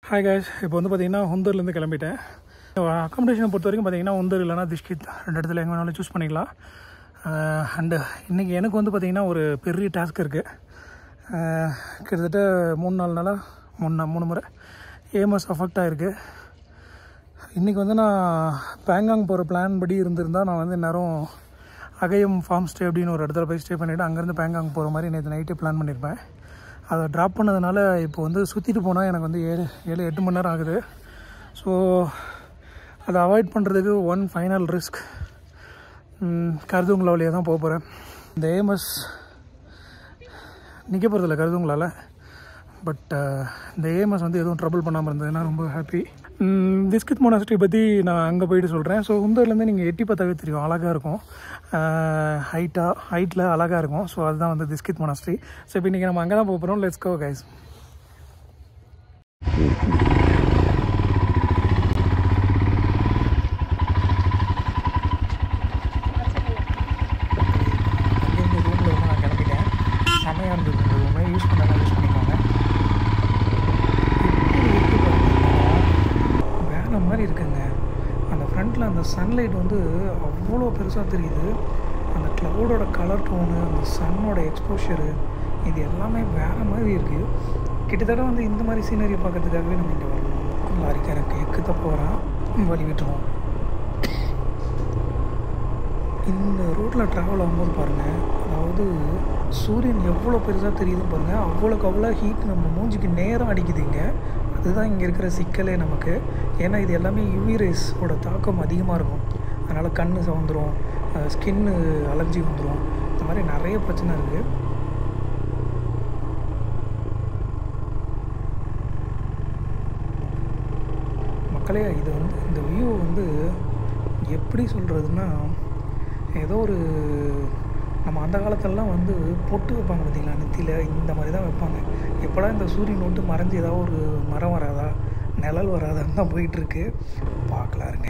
Hi guys இப்போ வந்து பார்த்தீங்கன்னா ஹொந்தூர்லேருந்து கிளம்பிட்டேன் அக்காமடேஷனை பொறுத்த வரைக்கும் பார்த்தீங்கன்னா ஹொந்தூர் இல்லைனா திஷ்கித் ரெண்டு இடத்துல எங்கே வேணாலும் சூஸ் பண்ணிக்கலாம் அண்டு இன்றைக்கி எனக்கு வந்து பார்த்திங்கன்னா ஒரு பெரிய டாஸ்க் இருக்குது கிட்டத்தட்ட மூணு நாலு நாளாக மூணு நா- மூணு முறை ஏஎம்எஸ் அஃபெக்ட் ஆகிருக்கு இன்றைக்கி வந்து நான் பேங்காங் போகிற பிளான் படி இருந்திருந்தால் நான் வந்து நேரம் அகையம் ஃபார்ம் ஸ்டே அப்படின்னு ஒரு இடத்துல போய் ஸ்டே பண்ணிவிட்டு அங்கேருந்து பேங்காங் போகிற மாதிரி நேற்று நைட்டே பிளான் பண்ணியிருப்பேன் அதை ட்ராப் பண்ணதுனால இப்போ வந்து சுற்றிட்டு போனால் எனக்கு வந்து ஏழு ஏழு எட்டு மணி நேரம் ஆகுது ஸோ அதை அவாய்ட் பண்ணுறதுக்கு ஒன் ஃபைனல் ரிஸ்க் கருதுங்களா வழியாக தான் போக போகிறேன் இந்த ஏஎம்எஸ் நிற்க போகிறதில்ல கருதுங்களால் பட் இந்த ஏஎம்எஸ் வந்து எதுவும் ட்ரபிள் பண்ணாமல் இருந்ததுன்னா ரொம்ப ஹாப்பி திஸ்கித் மொனாசிட்டி பற்றி நான் அங்கே போயிட்டு சொல்கிறேன் ஸோ உந்தூர்லேருந்து நீங்கள் எட்டி பார்த்தாவே தெரியும் அழகாக இருக்கும் ஹைட்டாக ஹைட்டில் அழகாக இருக்கும் ஸோ அதுதான் வந்து திஸ்கித் மொனாஸ்ட்ரி ஸோ இப்போ இன்றைக்கி நம்ம அங்கே தான் போக போகிறோம் லெட்ஸ் கோ கைஸ் அங்கேருந்து ரூமில் வந்து நான் கிளம்பிட்டேன் செமையாக இருந்தது இந்த ரூமை யூஸ் பண்ணலாம் யூஸ் பண்ணிக்கோங்க எப்படி இருக்கு பாருங்க. வேற மாதிரி இருக்குங்க அந்த ஃப்ரண்ட்டில் அந்த சன்லைட் வந்து அவ்வளோ பெருசாக தெரியுது அந்த க்ளவுடோட கலர் டோனு அந்த சன்னோட எக்ஸ்போஷரு இது எல்லாமே வேறு மாதிரி இருக்குது கிட்டத்தட்ட வந்து இந்த மாதிரி சீனரி பார்க்கறதுக்காகவே நம்ம இங்கே வரணும் லாரிக்காரன் எக்கு தப்ப வரான் வழி விட்டுருவோம் இந்த ரோட்டில் ட்ராவல் ஆகும்போது பாருங்கள் அதாவது சூரியன் எவ்வளோ பெருசாக தெரியுதுன்னு பாருங்கள் அவ்வளோக்கு அவ்வளோ ஹீட் நம்ம மூஞ்சிக்கு நேரம் அடிக்குது இங்கே அதுதான் இங்கே இருக்கிற சிக்கலே நமக்கு ஏன்னா இது எல்லாமே யூவி ரேஸோட தாக்கம் அதிகமாக இருக்கும் அதனால் கண் சவந்துடும் ஸ்கின்னு அலர்ஜி வந்துடும் இந்த மாதிரி நிறைய பிரச்சனை இருக்குது மக்களே இது வந்து இந்த வியூ வந்து எப்படி சொல்கிறதுன்னா ஏதோ ஒரு நம்ம அந்த காலத்துலலாம் வந்து பொட்டு வைப்பாங்க பார்த்தீங்களா நெத்தியில் இந்த மாதிரி தான் வைப்பாங்க எப்படா இந்த சூரியன் விட்டு மறைஞ்சு ஏதாவது ஒரு மரம் வராதா நிழல் வராதான்னு தான் போயிட்டுருக்கு பார்க்கலாருங்க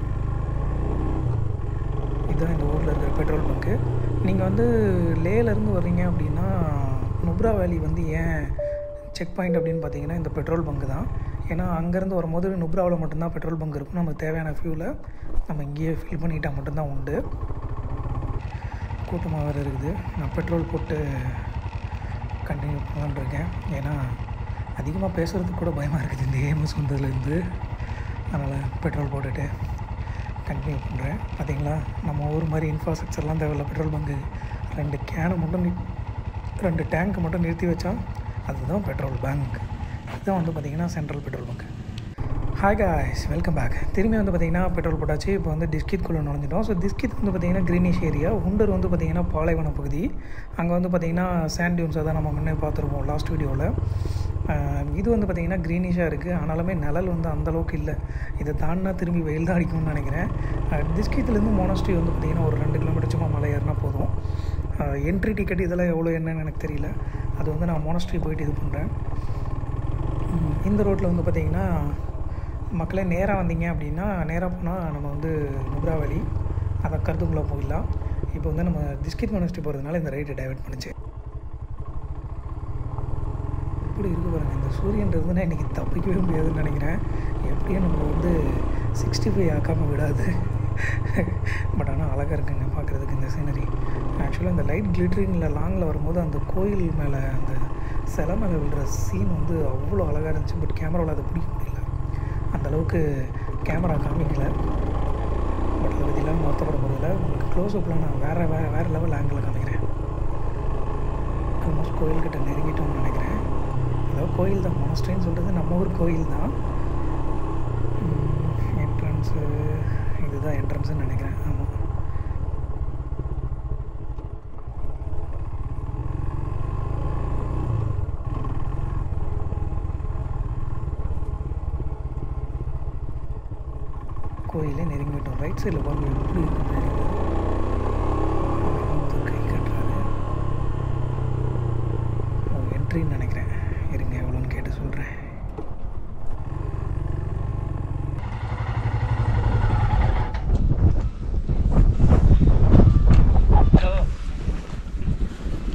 இதுதான் இந்த ஊரில் இருக்கிற பெட்ரோல் பங்க்கு நீங்கள் வந்து லேலேருந்து வர்றீங்க அப்படின்னா நுப்ரா வேலி வந்து ஏன் செக் பாயிண்ட் அப்படின்னு பார்த்தீங்கன்னா இந்த பெட்ரோல் பங்கு தான் ஏன்னா அங்கேருந்து வரும்போது நுப்ராவில் மட்டும்தான் பெட்ரோல் பங்க் இருக்கும் நமக்கு தேவையான ஃபியூலை நம்ம இங்கேயே ஃபில் பண்ணிட்டா மட்டும்தான் உண்டு கூட்டமாக வேறு இருக்குது நான் பெட்ரோல் போட்டு கண்டினியூ பண்ணலான்னு இருக்கேன் ஏன்னா அதிகமாக பேசுகிறதுக்கு கூட பயமாக இருக்குது இந்த ஏஎம்எஸ் வந்ததுலேருந்து அதனால் பெட்ரோல் போட்டுட்டு கண்டினியூ பண்ணுறேன் பார்த்தீங்களா நம்ம ஊர் மாதிரி இன்ஃப்ராஸ்ட்ரக்சர்லாம் தேவையில்ல பெட்ரோல் பங்கு ரெண்டு கேனை மட்டும் நி- ரெண்டு டேங்க் மட்டும் நிறுத்தி வச்சா அதுதான் பெட்ரோல் பேங்க் இதுதான் வந்து பார்த்திங்கன்னா central petrol bunk hi guys welcome back திரும்பி வந்து பார்த்திங்கன்னா பெட்ரோல் போட்டாச்சு இப்போ வந்து டிஸ்கித்குள்ளே நுழைஞ்சிட்டோம் ஸோ டிஸ்கித் வந்து பார்த்திங்கன்னா க்ரீனிஷ் ஏரியா உண்டர் வந்து பார்த்திங்கன்னா பாலைவன பகுதி அங்கே வந்து பார்த்திங்கன்னா சாண்ட் டியூன்ஸை தான் நம்ம முன்னே பார்த்துருப்போம் லாஸ்ட் வீடியோவில் இது வந்து பார்த்திங்கன்னா க்ரீனிஷாக இருக்குது ஆனாலுமே நிழல் வந்து அந்தளவுக்கு இல்லை இதை தாண்டினா திரும்பி வெயில் தான் அடிக்கும்னு நினைக்கிறேன் டிஸ்கித்துலேருந்து மோனஸ்ட்ரி வந்து பார்த்திங்கன்னா ஒரு ரெண்டு கிலோமீட்டர் சும்மா மலை ஏறினா போதும் என்ட்ரி டிக்கெட் இதெல்லாம் எவ்வளோ என்னன்னு எனக்கு தெரியல அது வந்து நான் மோனஸ்ட்ரி போயிட்டு இது பண்ணுறேன் ம், இந்த ரோட்டில் வந்து பார்த்திங்கன்னா மக்களே நேராக வந்தீங்க அப்படின்னா நேராக போனால் நம்ம வந்து நுப்ரா வேலி அதை கருத்துக்குள்ளே போயிடலாம் இப்போ வந்து நம்ம டிஸ்கிட் மனஸ்டி போகிறதுனால இந்த ரைட்டை டைவர்ட் பண்ணுச்சு இப்படி இருக்கு பாருங்க இந்த சூரியன் இருந்துன்னா இன்றைக்கி தப்பிக்கவே முடியாதுன்னு நினைக்கிறேன் எப்படியும் நம்மளை வந்து சிக்ஸ்டி ஃபைவ் ஆக்காமல் விடாது பட் ஆனால் அழகாக இருக்குங்க பார்க்குறதுக்கு இந்த சீனரி ஆக்சுவலாக இந்த லைட் கிளிட்டரிங்கில் லாங்கில் வரும்போது அந்த கோயில் மேலே அந்த சிலை மேலே விழுற சீன் வந்து அவ்வளோ அழகாக இருந்துச்சு பட் கேமராவில் அதை பிடிக்க முடியல அந்த அளவுக்கு கேமரா காமிக்கல பட் அதை பற்றிலாம் வருத்தப்பட போகிறதில்ல உங்களுக்கு க்ளோஸ்அப்பில் நான் வேறு வேறு வேறு லெவல் ஆங்கிளில் காமிக்கிறேன் ஆல்மோஸ்ட் கோயில்கிட்ட நெருங்கிட்டோம்னு நினைக்கிறேன் அதாவது கோயில் தான் மொனஸ்ட்ரின்னு சொல்கிறது நம்ம ஊர் கோயில் தான் என்ட்ரன்ஸு இதுதான் என்ட்ரன்ஸுன்னு நினைக்கிறேன் ஆமாம் கோயிலே நெருங்கிட்டோம் ரைட் சைடில் பாருங்க எப்படி இருக்கு building. ஒருத்தர் கை கட்டுறாரு ஓ என்ட்ரின்னு நினைக்கிறேன் இருங்க எவ்வளோன்னு கேட்டு சொல்கிறேன்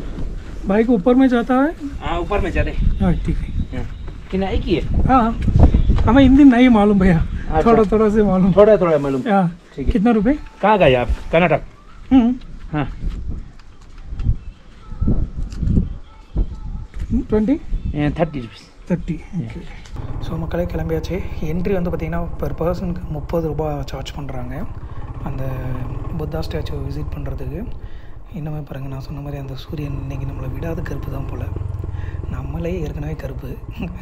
बाइक ऊपर में जाता है हाँ ऊपर में चले हाँ ठीक है किनाई की है हाँ हमें हिंदी नहीं मालूम भैया थोड़ा थोड़ा से मालूम थोड़ा थोड़ा मालूम हाँ ठीक है। कितना रुपए कहाँ गए आप कर्नाटक हम्म हाँ twenty thirty rupees thirty so மக்களே கிளம்பியாச்சு என்ட்ரி வந்து பார்த்திங்கன்னா பெர் பர்சனுக்கு முப்பது ரூபா சார்ஜ் பண்ணுறாங்க அந்த புத்தா ஸ்டாச்சு விசிட் பண்ணுறதுக்கு இன்னுமே பாருங்கள் நான் சொன்ன மாதிரி அந்த சூரியன் இன்னைக்கு நம்மளை விடாத கருப்பு தான் போல் நம்மளே ஏற்கனவே கருப்பு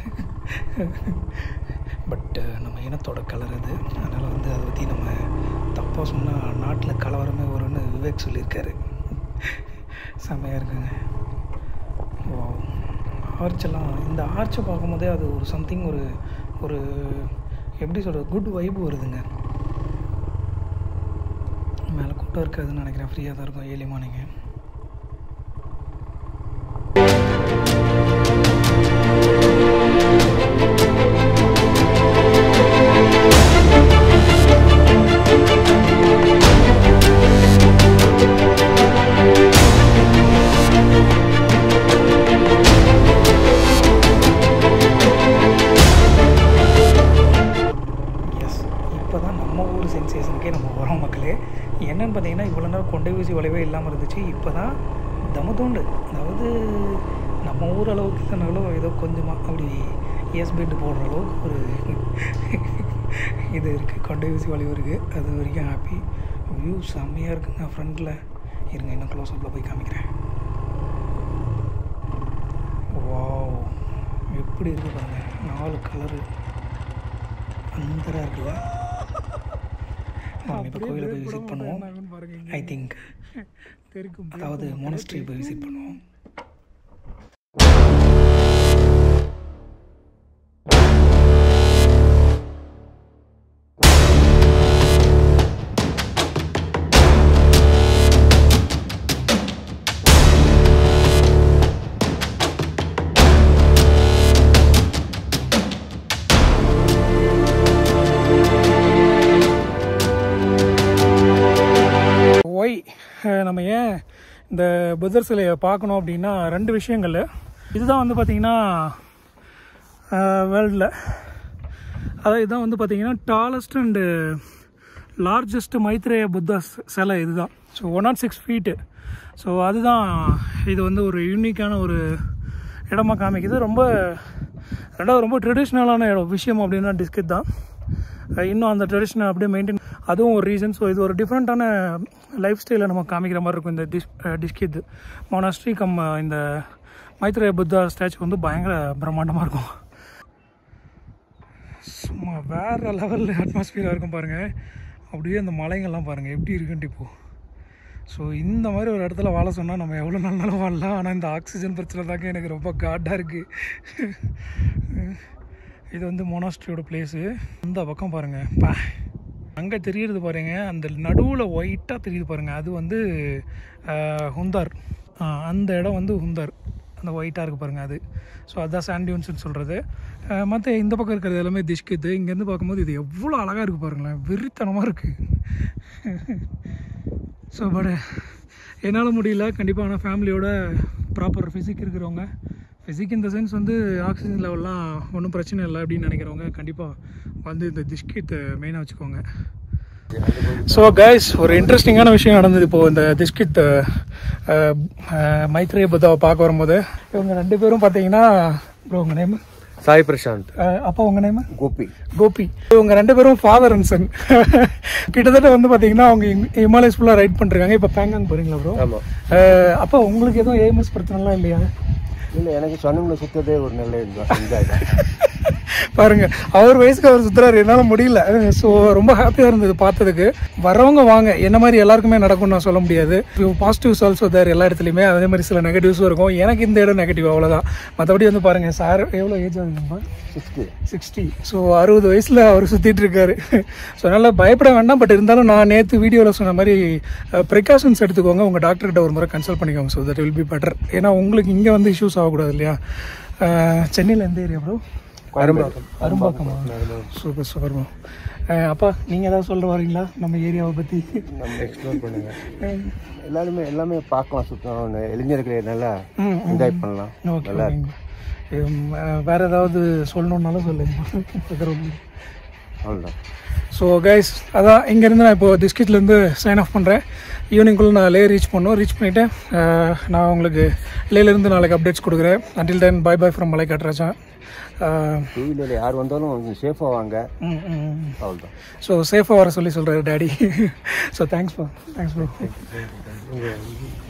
பட் நம்ம இனத்தோட கலர் அது அதனால் வந்து அதை பற்றி நம்ம தப்பாக சொன்னால் நாட்டில் கலவரமே வரும்னு விவேக் சொல்லியிருக்காரு செம்மையாக இருக்குங்க Wow. ஆர்ச்செல்லாம் இந்த ஆர்ச்சை பார்க்கும்போதே அது ஒரு சம்திங் ஒரு ஒரு எப்படி சொல்கிறது குட் வைப் வருதுங்க மேலே கூட்டம் இருக்காதுன்னு நினைக்கிறேன் ஃப்ரீயாக தான் இருக்கும் ஏழி மார்னிங்கு எஸ் இப்போ தான் நம்ம ஊர் சென்சேஷனுக்கே நம்ம வரோம் மக்களே என்னன்னு பார்த்தீங்கன்னா இவ்வளோ நேரம் கொண்டை ஊசி வளைவே இல்லாமல் இருந்துச்சு இப்போ தான் தமதோண்டு அதாவது நம்ம ஊர் அளவுக்கு இல்லைனாலும் ஏதோ கொஞ்சமாக அப்படி எஸ் பெண்டு போடுற அளவுக்கு ஒரு இது இருக்குது கொண்டை ஊசி வளைவு இருக்குது அது வரைக்கும் ஹாப்பி வியூ செம்மையாக இருக்குங்க ஃப்ரண்ட்டில் இருங்க இன்னும் க்ளோஸ்அப்பில் போய் காமிக்கிறேன் வாவ் எப்படி இருக்குது பாருங்க நாலு கலரு அந்தராக இருக்குல்ல வாங்க இப்போ கோயிலை போய் விசிட் பண்ணுவோம் ஐ திங்க் அதாவது மோனஸ்ட்ரி போய் விசிட் பண்ணுவோம் ஒய் நம்ம ஏன் இந்த புத்தர் சிலையை பார்க்கணும் அப்படின்னா ரெண்டு விஷயங்கள் இதுதான் வந்து பார்த்திங்கன்னா வேர்ல்டில் அதாவது இதுதான் வந்து பார்த்திங்கன்னா tallest and largest Maitreya Buddha சி- சிலை இதுதான் so one nought six feet so அதுதான் இது வந்து ஒரு யூனிக்கான ஒரு இடமா காமிக்குது ரொம்ப ரெண்டாவது ரொம்ப ட்ரெடிஷ்னலான இடம் விஷயம் அப்படின்னா டிஸ்கட் தான் அஹ் இன்னும் அந்த ட்ரெடிஷனை அப்படியே மெயின்டைன் அதுவும் ஒரு ரீசன் ஸோ இது ஒரு டிஃப்ரெண்ட்டான லைஃப் ஸ்டைலை நம்ம காமிக்கிற மாதிரி இருக்கும் இந்த டிஸ் டிஸ்கித் மோனாஸ்ட்ரி கம் அஹ் இந்த மைத்ரேய புத்தா ஸ்டாச்சு வந்து பயங்கர பிரம்மாண்டமாக இருக்கும் சும்மா வேறு லெவலில் அட்மாஸ்பியராக இருக்கும் பாருங்கள் அப்படியே அந்த மலைங்கள்லாம் பாருங்கள் எப்படி இருக்குன்ட்டு இப்போது ஸோ இந்த மாதிரி ஒரு இடத்துல வாழ சொன்னால் நம்ம எவ்வளோ நாளும் வாழலாம் ஆனால் இந்த ஆக்சிஜன் பிரச்சனை தாங்க எனக்கு ரொம்ப காட்டாக இருக்குது இது வந்து மொனாஸ்ட்ரியோட பிளேஸு அந்த பக்கம் பாருங்கள் பா அங்கே தெரியுறது பாருங்க அந்த நடுவில் ஒயிட்டாக தெரியுது பாருங்கள் அது வந்து ஆஹ், ஹுந்தார் ஆ, அந்த இடம் வந்து ஹுந்தார் அந்த ஒயிட்டாக இருக்குது பாருங்கள் அது ஸோ அதுதான் சாண்டியூன்ஸ்னு சொல்கிறது மற்ற இந்த பக்கம் இருக்கிறது எல்லாமே திஷ்கித்து இங்கேருந்து பார்க்கும்போது இது எவ்வளோ அழகாக இருக்குது பாருங்களேன் வெறித்தனமாக இருக்குது ஸோ பட் என்னால் முடியல கண்டிப்பாக ஆனால் ஃபேமிலியோட ப்ராப்பர் ஃபிசிக் இருக்கிறவங்க ஃபிசிக் இந்த சென்ஸ் வந்து ஆக்சிஜன் லெவல்லாம் ஒன்றும் பிரச்சனை இல்லை அப்படின்னு நினைக்கிறவங்க கண்டிப்பாக வந்து இந்த திஷ்கித்தை மெயினாக வச்சுக்கோங்க ஸோ கைஸ் ஒரு இன்ட்ரெஸ்டிங்கான விஷயம் நடந்தது இப்போது இந்த திஷ்கித் மைத்ரேய புத்தாவை பார்க்க வரும்போது இவங்க ரெண்டு பேரும் பார்த்தீங்கன்னா bro, உங்க நேம் சாய் பிரசாந்த் அப்பா உங்கள் நேம் கோபி கோபி இவங்க ரெண்டு பேரும் ஃபாதர் அண்ட் சன் கிட்டத்தட்ட வந்து பாத்தீங்கன்னா அவங்க இம்- ஹிமாலயஸ் ஃபுல்லா ரைட் பண்றாங்க இப்ப பேங்காங் போறீங்களா ப்ரோ ஆமா அப்ப உங்களுக்கு எதுவும் ஏஎம்எஸ் பிரச்சனைலாம் இல்லையா இல்ல எனக்கு சொன்னவங்கள சுத்ததே ஒரு நல்ல என்ஜாய் தான் பாருங்க அவர் வயசுக்கு அவர் சுத்துறாரு என்னால முடியல ஸோ ரொம்ப ஹாப்பியா இருந்தது பார்த்ததுக்கு வரவங்க வாங்க என்ன மாதிரி எல்லாருக்குமே நடக்கும்னு நான் சொல்ல முடியாது பாசிட்டிவ்ஸ் ஆல்சோ தேர் எல்லா இடத்துலையுமே அதே மாதிரி சில நெகட்டிவ்ஸும் இருக்கும் எனக்கு இந்த இடம் நெகட்டிவ் அவ்வளோதான் மற்றபடி வந்து பாருங்க சார் எவ்வளோ ஏஜ் ஆகுதுங்கப்பா சிக்ஸ்டி சிக்ஸ்டி ஸோ அறுபது வயசில் அவர் சுற்றிட்டு இருக்காரு ஸோ அதனால் பயப்பட வேண்டாம் பட் இருந்தாலும் நான் நேற்று வீடியோவில் சொன்ன மாதிரி ப்ரிகாஷன்ஸ் எடுத்துக்கோங்க உங்கள் டாக்டர்கிட்ட ஒரு முறை கன்சல்ட் பண்ணிக்கோங்க so that will be better ஏன்னா உங்களுக்கு இங்கே வந்து இஷ்யூஸ் ஆகக்கூடாது இல்லையா சென்னையில் எந்த ஏரியா ப்ரோ அரும்பாக்கம் அரும்பாக்கமா சூப்பர் சூப்பர் ப்ரோ அப்பா நீங்கள் ஏதாவது சொல்ல வரீங்களா நம்ம ஏரியாவை பற்றி நம்ம எக்ஸ்ப்ளோர் பண்ணுங்க எல்லாருமே எல்லாமே பார்க்கலாம் சுத்தம் இளைஞர்களை நல்லா என்ஜாய் பண்ணலாம் ஓகே நல்லா ஓகேங்க வேறு ஏதாவது சொல்லணுன்னாலும் சொல்லுங்க அவ்வளோதான் ஸோ கைஸ் அதான் இங்கேருந்து நான் இப்போ திஸ்கிட்லேருந்து சைன் ஆஃப் பண்ணுறேன் ஈவினிங்குள்ளே நான் லே ரீச் பண்ணோம் ரீச் பண்ணிவிட்டு நான் உங்களுக்கு லேலேருந்து நாளைக்கு அப்டேட்ஸ் கொடுக்குறேன் until then bye bye from மலை காட்டுறாச்சா டூ வீலர் யார் வந்தாலும் கொஞ்சம் சேஃபாக வாங்க அவ்வளோதான் ஸோ சேஃபாக வர சொல்லி சொல்கிறாரு daddy so thanks bro thanks bro